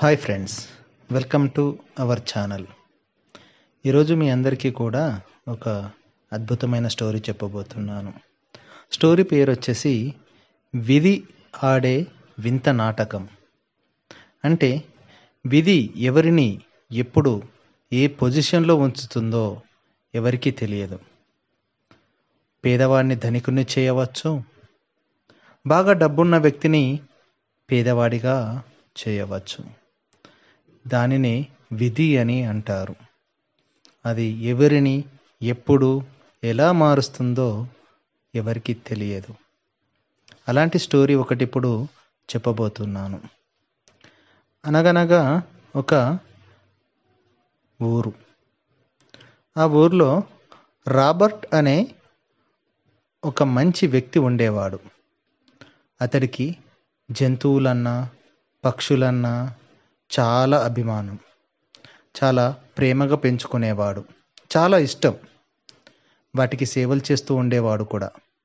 hi friends welcome to our channel ఈరోజు మీ అందరికీ కూడా ఒక అద్భుతమైన స్టోరీ చెప్పబోతున్నాను స్టోరీ పేరు వచ్చేసి విధి ఆడే వింత నాటకం అంటే విధి ఎవరిని ఎప్పుడు ఏ పొజిషన్లో ఉంచుతుందో ఎవరికీ తెలియదు పేదవాడిని ధనికుని చేయవచ్చు బాగా డబ్బున్న వ్యక్తిని పేదవాడిగా చేయవచ్చు దానిని విధి అని అంటారు అది ఎవరిని ఎప్పుడు ఎలా మారుస్తుందో ఎవరికి తెలియదు అలాంటి స్టోరీ ఒకటి ఇప్పుడు చెప్పబోతున్నాను అనగనగా ఒక ఊరు ఆ ఊర్లో రాబర్ట్ అనే ఒక మంచి వ్యక్తి ఉండేవాడు అతడికి జంతువులన్నా పక్షులన్నా చాలా అభిమానం చాలా ప్రేమగా పెంచుకునేవాడు చాలా ఇష్టం వాటికి సేవలు చేస్తూ ఉండేవాడు కూడా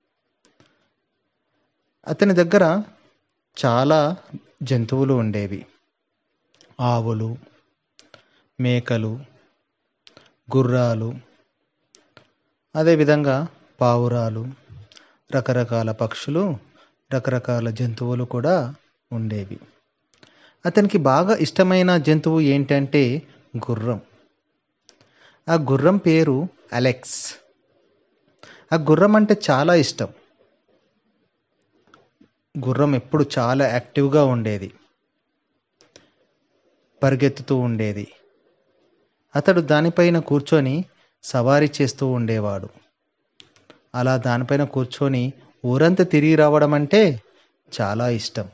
అతని దగ్గర చాలా జంతువులు ఉండేవి ఆవులు మేకలు గుర్రాలు అదేవిధంగా పావురాలు రకరకాల పక్షులు రకరకాల జంతువులు కూడా ఉండేవి అతనికి బాగా ఇష్టమైన జంతువు ఏంటంటే గుర్రం ఆ గుర్రం పేరు అలెక్స్ ఆ గుర్రం అంటే చాలా ఇష్టం గుర్రం ఎప్పుడు చాలా యాక్టివ్గా ఉండేది పరిగెత్తుతూ ఉండేది అతడు దానిపైన కూర్చొని సవారీ చేస్తూ ఉండేవాడు అలా దానిపైన కూర్చొని ఊరంతా తిరిగి రావడం అంటే చాలా ఇష్టం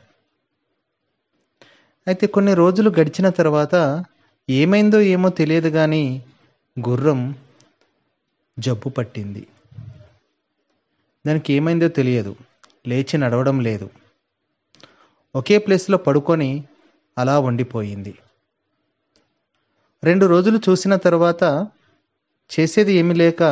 అయితే కొన్ని రోజులు గడిచిన తర్వాత ఏమైందో ఏమో తెలియదు కానీ గుర్రం జబ్బు పట్టింది దానికి ఏమైందో తెలియదు లేచి నడవడం లేదు ఒకే ప్లేస్లో పడుకొని అలా వండిపోయింది రెండు రోజులు చూసిన తర్వాత చేసేది ఏమీ లేక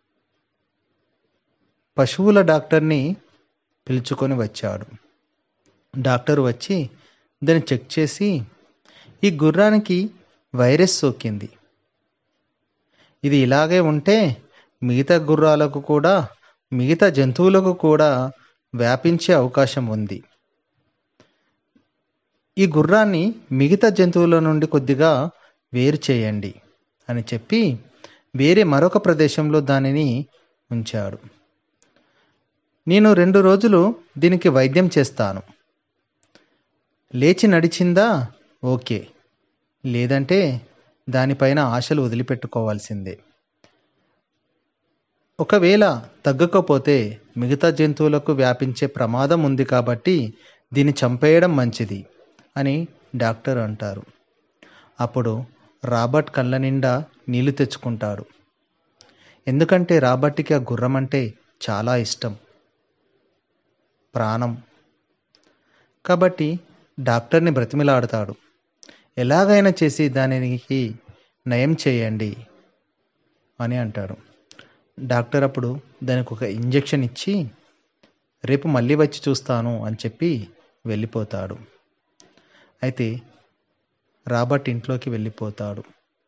పశువుల డాక్టర్ని పిలుచుకొని వచ్చాడు డాక్టర్ వచ్చి దాన్ని చెక్ చేసి ఈ గుర్రానికి వైరస్ సోకింది ఇది ఇలాగే ఉంటే మిగతా గుర్రాలకు కూడా మిగతా జంతువులకు కూడా వ్యాపించే అవకాశం ఉంది ఈ గుర్రాన్ని మిగతా జంతువుల నుండి కొద్దిగా వేరు చేయండి అని చెప్పి వేరే మరొక ప్రదేశంలో దానిని ఉంచాడు నేను రెండు రోజులు దీనికి వైద్యం చేస్తాను లేచి నడిచిందా ఓకే లేదంటే దానిపైన ఆశలు వదిలిపెట్టుకోవాల్సిందే ఒకవేళ తగ్గకపోతే మిగతా జంతువులకు వ్యాపించే ప్రమాదం ఉంది కాబట్టి దీన్ని చంపేయడం మంచిది అని డాక్టర్ అంటారు అప్పుడు రాబర్ట్ కళ్ళ నిండా నీళ్లు తెచ్చుకుంటాడు ఎందుకంటే రాబర్ట్కి ఆ గుర్రం అంటే చాలా ఇష్టం ప్రాణం కాబట్టి డాక్టర్ని బ్రతిమిలాడతాడు ఎలాగైనా చేసి దానికి నయం చేయండి అని అంటాడు డాక్టర్ అప్పుడు దానికి ఒక ఇంజెక్షన్ ఇచ్చి రేపు మళ్ళీ వచ్చి చూస్తాను అని చెప్పి వెళ్ళిపోతాడు అయితే రాబర్ట్ ఇంట్లోకి వెళ్ళిపోతాడు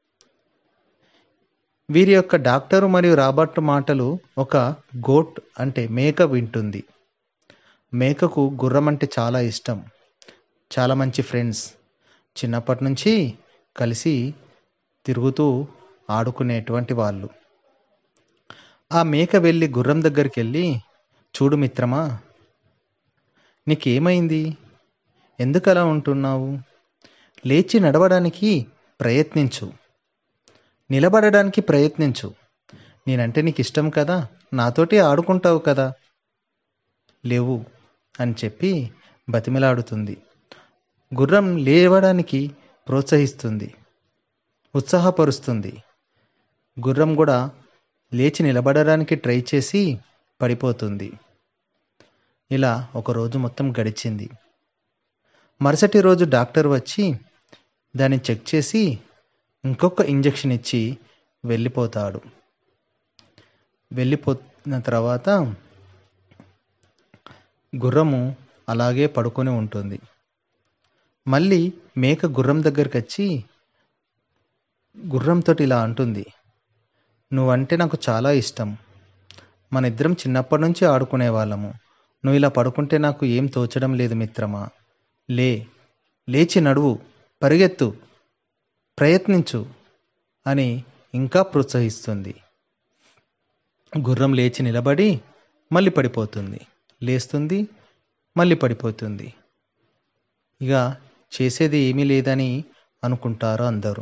వీరి యొక్క డాక్టరు మరియు రాబర్ట్ మాటలు ఒక గోట్ అంటే మేక వింటుంది మేకకు గుర్రం అంటే చాలా ఇష్టం చాలా మంచి ఫ్రెండ్స్ చిన్నప్పటి నుంచి కలిసి తిరుగుతూ ఆడుకునేటువంటి వాళ్ళు ఆ మేక వెళ్ళి గుర్రం దగ్గరికి వెళ్ళి చూడు మిత్రమా నీకేమైంది ఎందుకు అలా ఉంటున్నావు లేచి నడవడానికి ప్రయత్నించు నిలబడడానికి ప్రయత్నించు నేనంటే నీకు ఇష్టం కదా నాతోటి ఆడుకుంటావు కదా లేవు అని చెప్పి బతిమిలాడుతుంది గుర్రం లేవడానికి ప్రోత్సహిస్తుంది ఉత్సాహపరుస్తుంది గుర్రం కూడా లేచి నిలబడడానికి ట్రై చేసి పడిపోతుంది ఇలా ఒక రోజు మొత్తం గడిచింది మరుసటి రోజు డాక్టర్ వచ్చి దాన్ని చెక్ చేసి ఇంకొక ఇంజెక్షన్ ఇచ్చి వెళ్ళిపోతాడు వెళ్ళిపోయిన తర్వాత గుర్రము అలాగే పడుకొని ఉంటుంది మళ్ళీ మేక గుర్రం దగ్గరికి వచ్చి గుర్రంతో ఇలా అంటుంది నువ్వంటే నాకు చాలా ఇష్టం మన ఇద్దరం చిన్నప్పటి నుంచి ఆడుకునే వాళ్ళము నువ్వు ఇలా పడుకుంటే నాకు ఏం తోచడం లేదు మిత్రమా లే లేచి నడువు పరిగెత్తు ప్రయత్నించు అని ఇంకా ప్రోత్సహిస్తుంది గుర్రం లేచి నిలబడి మళ్ళీ పడిపోతుంది లేస్తుంది మళ్ళీ పడిపోతుంది ఇక చేసేది ఏమీ లేదని అనుకుంటారు అందరూ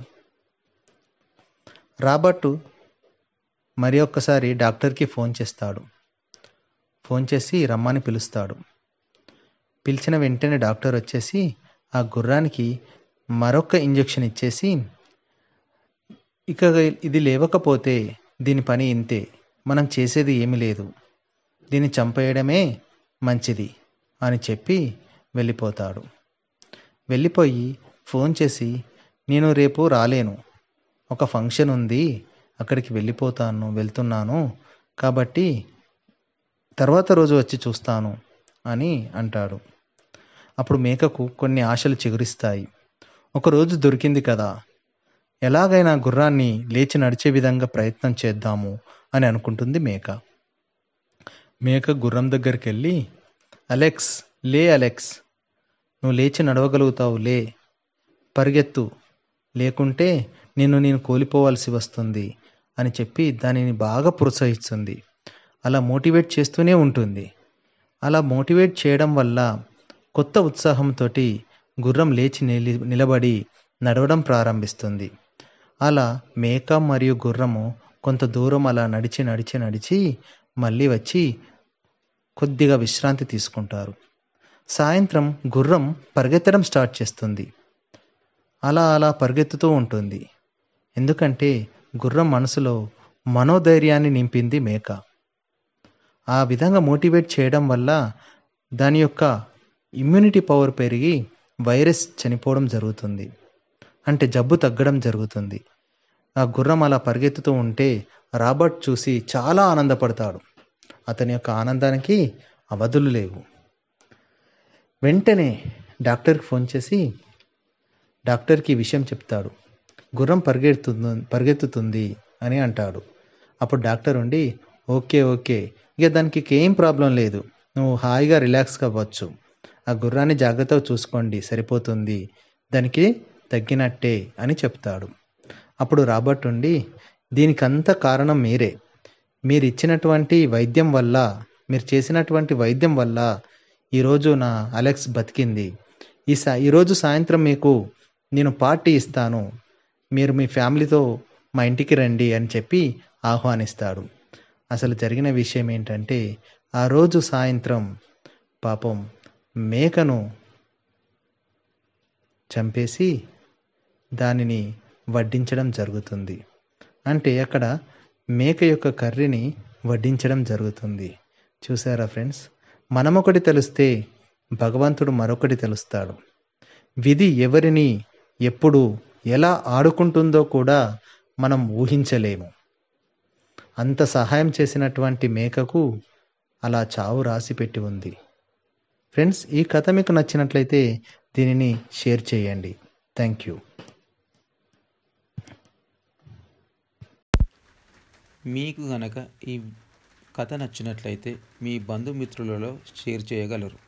రాబర్టు మరి ఒక్కసారి డాక్టర్కి ఫోన్ చేస్తాడు ఫోన్ చేసి రమ్మని పిలుస్తాడు పిలిచిన వెంటనే డాక్టర్ వచ్చేసి ఆ గుర్రానికి మరొక ఇంజెక్షన్ ఇచ్చేసి ఇక ఇది లేవకపోతే దీని పని ఇంతే మనం చేసేది ఏమీ లేదు దీన్ని చంపేయడమే మంచిది అని చెప్పి వెళ్ళిపోతాడు వెళ్ళిపోయి ఫోన్ చేసి నేను రేపు రాలేను ఒక ఫంక్షన్ ఉంది అక్కడికి వెళ్ళిపోతాను వెళ్తున్నాను కాబట్టి తర్వాత రోజు వచ్చి చూస్తాను అని అంటాడు అప్పుడు మేకకు కొన్ని ఆశలు చిగురిస్తాయి ఒకరోజు దొరికింది కదా ఎలాగైనా గుర్రాన్ని లేచి నడిచే విధంగా ప్రయత్నం చేద్దాము అని అనుకుంటుంది మేక మేక గుర్రం దగ్గరికి వెళ్ళి అలెక్స్ లే అలెక్స్ నువ్వు లేచి నడవగలుగుతావు లే పరిగెత్తు లేకుంటే నిన్ను నేను కోల్పోవాల్సి వస్తుంది అని చెప్పి దానిని బాగా ప్రోత్సహిస్తుంది అలా మోటివేట్ చేస్తూనే ఉంటుంది అలా మోటివేట్ చేయడం వల్ల కొత్త ఉత్సాహంతో గుర్రం లేచి నిలి నిలబడి నడవడం ప్రారంభిస్తుంది అలా మేక మరియు గుర్రము కొంత దూరం అలా నడిచి నడిచి నడిచి మళ్ళీ వచ్చి కొద్దిగా విశ్రాంతి తీసుకుంటారు సాయంత్రం గుర్రం పరిగెత్తడం స్టార్ట్ చేస్తుంది అలా అలా పరిగెత్తుతూ ఉంటుంది ఎందుకంటే గుర్రం మనసులో మనోధైర్యాన్ని నింపింది మేక ఆ విధంగా మోటివేట్ చేయడం వల్ల దాని యొక్క ఇమ్యూనిటీ పవర్ పెరిగి వైరస్ చనిపోవడం జరుగుతుంది అంటే జబ్బు తగ్గడం జరుగుతుంది ఆ గుర్రం అలా పరిగెత్తుతూ ఉంటే రాబర్ట్ చూసి చాలా ఆనందపడతాడు అతని యొక్క ఆనందానికి అవధులు లేవు వెంటనే డాక్టర్కి ఫోన్ చేసి డాక్టర్కి ఈ విషయం చెప్తాడు గుర్రం పరిగెత్తుతుంది పరిగెత్తుతుంది అని అంటాడు అప్పుడు డాక్టర్ ఉండి ఓకే ఓకే ఇక దానికి ఏం ప్రాబ్లం లేదు నువ్వు హాయిగా రిలాక్స్ అవ్వచ్చు ఆ గుర్రాన్ని జాగ్రత్తగా చూసుకోండి సరిపోతుంది దానికి తగ్గినట్టే అని చెప్తాడు అప్పుడు రాబర్ట్ ఉండి దీనికంత కారణం మీరే మీరు ఇచ్చినటువంటి వైద్యం వల్ల మీరు చేసినటువంటి వైద్యం వల్ల ఈరోజు నా అలెక్స్ బతికింది ఈ సా ఈరోజు సాయంత్రం మీకు నేను పార్టీ ఇస్తాను మీరు మీ ఫ్యామిలీతో మా ఇంటికి రండి అని చెప్పి ఆహ్వానిస్తాడు అసలు జరిగిన విషయం ఏంటంటే ఆ రోజు సాయంత్రం పాపం మేకను చంపేసి దానిని వడ్డించడం జరుగుతుంది అంటే అక్కడ మేక యొక్క కర్రీని వడ్డించడం జరుగుతుంది చూసారా ఫ్రెండ్స్ మనం ఒకటి తెలిస్తే భగవంతుడు మరొకటి తెలుస్తాడు విధి ఎవరిని ఎప్పుడు ఎలా ఆడుకుంటుందో కూడా మనం ఊహించలేము అంత సహాయం చేసినటువంటి మేకకు అలా చావు రాసి పెట్టి ఉంది ఫ్రెండ్స్ ఈ కథ మీకు నచ్చినట్లయితే దీనిని షేర్ చేయండి థ్యాంక్ యూ మీకు గనక ఈ కథ నచ్చినట్లయితే మీ బంధుమిత్రులలో షేర్ చేయగలరు